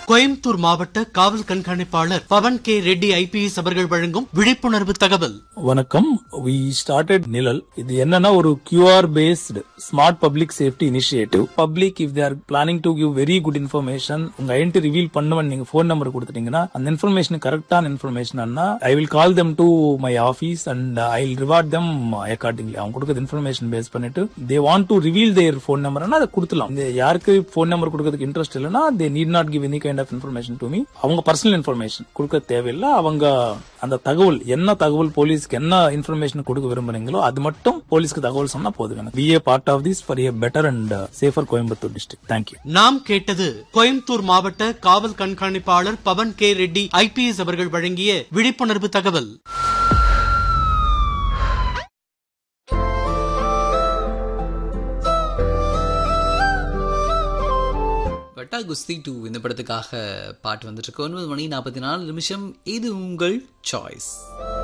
கோயம்புத்தூர் மாவட்ட காவல் கண்காணிப்பாளர் பவன் கே ரெட்டி ஐபிஎஸ் அவர்கள் வழங்கும் விழிப்புணர்வு தகவல் வணக்கம் வி ஸ்டார்டட் நிழல் இது என்னன்னா ஒரு QR based smart public safety initiative public if they're planning to give very good information உங்க ஐடென்டி ரிவீல் பண்ணுவன் நீங்க ஃபோன் நம்பர் கொடுத்துட்டீங்கன்னா அந்த இன்ஃபர்மேஷன் கரெக்டான information I will call them to my office and I will reward them accordingly அவங்க கொடுக்குற information base பண்ணிட்டு they want to reveal their phone number அதை கொடுத்துலாம் இந்த யாருக்கு ஃபோன் நம்பர் கொடுக்கறதுக்கு இன்ட்ரெஸ்ட் இல்லைன்னா they need not give any kind of information to me அவங்க பர்சனல் இன்ஃபர்மேஷன் கொடுக்க தேவையில்லை அவங்க அந்த தகவல் என்ன தகவல் போலீஸ்க்கு என்ன இன்ஃபர்மேஷன் கொடுக்க விரும்புறீங்களோ அது மட்டும் போலீஸ்க்கு தகவல் சொன்னா போதும் எனக்கு we a part of this for a better and safer Coimbatore district thank you நாம் கேட்டது கோயம்புத்தூர் மாவட்ட காவல் கண்காணிப்பாளர் பவன் கே ரெட்டி ஐபிஎஸ் அவர்கள் வழங்கிய விழிப்புணர்வு தகவல் வட்டா குஸ்தி டூ இந்த படத்துக்காக பாட்டு வந்துட்டு இருக்கு ஒன்பது மணி நாற்பத்தி நாலு நிமிஷம் இது உங்கள் சாய்ஸ்